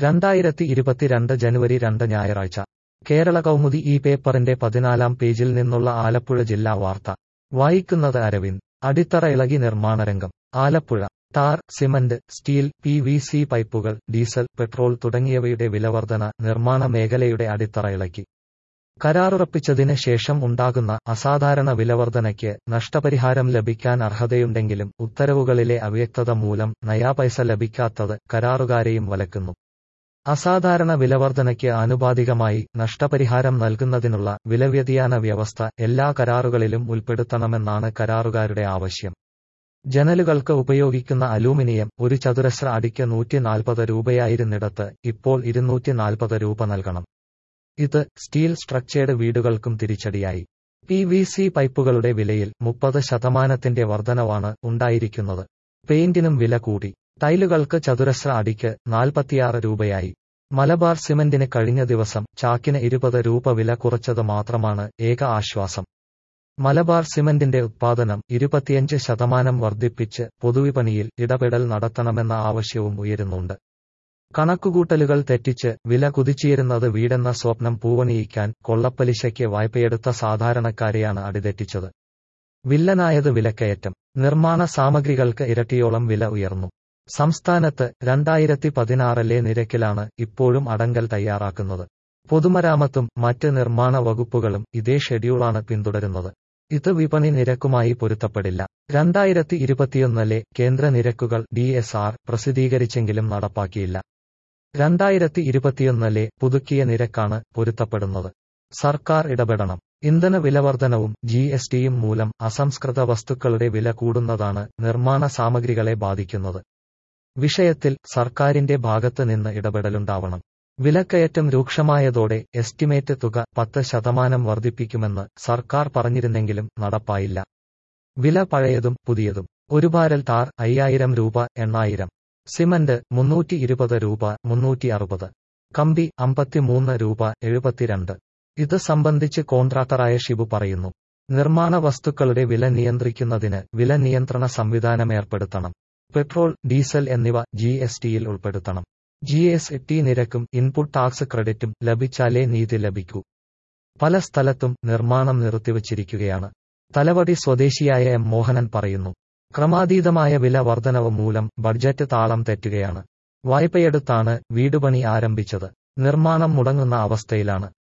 രണ്ടായിരത്തി ഇരുപത്തിരണ്ട് ജനുവരി രണ്ട് ഞായറാഴ്ച കേരള കൗമുദി ഈ പേപ്പറിന്റെ പതിനാലാം പേജിൽ നിന്നുള്ള ആലപ്പുഴ ജില്ലാ വാർത്ത വായിക്കുന്നത് അരവിന്ദ് അടിത്തറ ഇളകി നിർമ്മാണരംഗം Alappuzha tar cement steel P V C പൈപ്പുകൾ ഡീസൽ പെട്രോൾ തുടങ്ങിയവയുടെ വിലവർധന നിർമ്മാണ മേഖലയുടെ അടിത്തറ ഇളക്കി കരാറുറപ്പിച്ചതിന് ശേഷം ഉണ്ടാകുന്ന അസാധാരണ വിലവർധനയ്ക്ക് നഷ്ടപരിഹാരം ലഭിക്കാൻ അർഹതയുണ്ടെങ്കിലും ഉത്തരവുകളിലെ അവ്യക്തത മൂലം നയാപൈസ ലഭിക്കാത്തത് കരാറുകാരെയും വലക്കുന്നു അസാധാരണ വിലവർധനയ്ക്ക് ആനുപാതികമായി നഷ്ടപരിഹാരം നൽകുന്നതിനുള്ള വിലവ്യതിയാന വ്യവസ്ഥ എല്ലാ കരാറുകളിലും ഉൾപ്പെടുത്തണമെന്നാണ് കരാറുകാരുടെ ആവശ്യം ജനലുകൾക്ക് ഉപയോഗിക്കുന്ന അലൂമിനിയം ഒരു ചതുരശ്ര അടിക്ക് നൂറ്റി നാൽപ്പത് രൂപയായിരുന്നിടത്ത് ഇപ്പോൾ ഇരുന്നൂറ്റി നാൽപ്പത് രൂപ നൽകണം ഇത് സ്റ്റീൽ സ്ട്രക്ചേർഡ് വീടുകൾക്കും തിരിച്ചടിയായി പി വി സി പൈപ്പുകളുടെ വിലയിൽ മുപ്പത് ശതമാനത്തിന്റെ വർധനവാണ് ഉണ്ടായിരിക്കുന്നത് പെയിന്റിനും വില കൂടി ടൈലുകൾക്ക് ചതുരശ്ര അടിക്ക് നാൽപ്പത്തിയാറ് രൂപയായി മലബാർ സിമന്റിന് കഴിഞ്ഞ ദിവസം ചാക്കിന് ഇരുപത് രൂപ വില കുറച്ചത് മാത്രമാണ് ഏക ആശ്വാസം മലബാർ സിമന്റിന്റെ ഉത്പാദനം ഇരുപത്തിയഞ്ച് ശതമാനം വർദ്ധിപ്പിച്ച് പൊതുവിപണിയിൽ ഇടപെടൽ നടത്തണമെന്ന ആവശ്യവും ഉയരുന്നുണ്ട് കണക്കുകൂട്ടലുകൾ തെറ്റിച്ച് വില കുതിച്ചുയരുന്നത് വീടെന്ന സ്വപ്നം പൂവണിയിക്കാൻ കൊള്ളപ്പലിശയ്ക്ക് വായ്പയെടുത്ത സാധാരണക്കാരെയാണ് അടിതെറ്റിച്ചത് വില്ലനായത് വിലക്കയറ്റം നിർമ്മാണ സാമഗ്രികൾക്ക് ഇരട്ടിയോളം വില ഉയർന്നു സംസ്ഥാനത്ത് രണ്ടായിരത്തി പതിനാറിലെ നിരക്കിലാണ് ഇപ്പോഴും അടങ്കൽ തയ്യാറാക്കുന്നത് പൊതുമരാമത്തും മറ്റ് നിർമ്മാണ വകുപ്പുകളും ഇതേ ഷെഡ്യൂളാണ് പിന്തുടരുന്നത് ഇത് വിപണി നിരക്കുമായി പൊരുത്തപ്പെടില്ല രണ്ടായിരത്തി ഇരുപത്തിയൊന്നിലെ കേന്ദ്ര നിരക്കുകൾ ഡി എസ് ആർ പ്രസിദ്ധീകരിച്ചെങ്കിലും നടപ്പാക്കിയില്ല രണ്ടായിരത്തി ഇരുപത്തിയൊന്നിലെ പുതുക്കിയ നിരക്കാണ് പൊരുത്തപ്പെടുന്നത് സർക്കാർ ഇടപെടണം ഇന്ധന വിലവർധനവും ജി എസ് ടിയും മൂലം അസംസ്കൃത വസ്തുക്കളുടെ വില കൂടുന്നതാണ് നിർമ്മാണ സാമഗ്രികളെ ബാധിക്കുന്നത് വിഷയത്തിൽ സർക്കാരിന്റെ ഭാഗത്ത് നിന്ന് ഇടപെടലുണ്ടാവണം വിലക്കയറ്റം രൂക്ഷമായതോടെ എസ്റ്റിമേറ്റ് തുക പത്ത് ശതമാനം വർദ്ധിപ്പിക്കുമെന്ന് സർക്കാർ പറഞ്ഞിരുന്നെങ്കിലും നടപ്പായില്ല വില പഴയതും പുതിയതും ഒരു ബാരൽ ടാർ അയ്യായിരം രൂപ എണ്ണായിരം സിമന്റ് മുന്നൂറ്റി ഇരുപത് രൂപ മുന്നൂറ്റി അറുപത് കമ്പി അമ്പത്തിമൂന്ന് രൂപ എഴുപത്തിരണ്ട് ഇത് സംബന്ധിച്ച് കോൺട്രാക്ടറായ ഷിബു പറയുന്നു നിർമ്മാണ വസ്തുക്കളുടെ വില നിയന്ത്രിക്കുന്നതിന് വില നിയന്ത്രണ സംവിധാനം ഏർപ്പെടുത്തണം പെട്രോൾ ഡീസൽ എന്നിവ ജി എസ് ടിയിൽ ഉൾപ്പെടുത്തണം ജി എസ് ടി നിരക്കും ഇൻപുട്ട് ടാക്സ് ക്രെഡിറ്റും ലഭിച്ചാലേ നീതി ലഭിക്കൂ പല സ്ഥലത്തും നിർമ്മാണം നിർത്തിവച്ചിരിക്കുകയാണ് തലവടി സ്വദേശിയായ എം മോഹനൻ പറയുന്നു ക്രമാതീതമായ വില വർധനവ് മൂലം ബഡ്ജറ്റ് താളം തെറ്റുകയാണ് വായ്പയെടുത്താണ് വീടുപണി ആരംഭിച്ചത് നിർമ്മാണം മുടങ്ങുന്ന അവസ്ഥയിലാണ്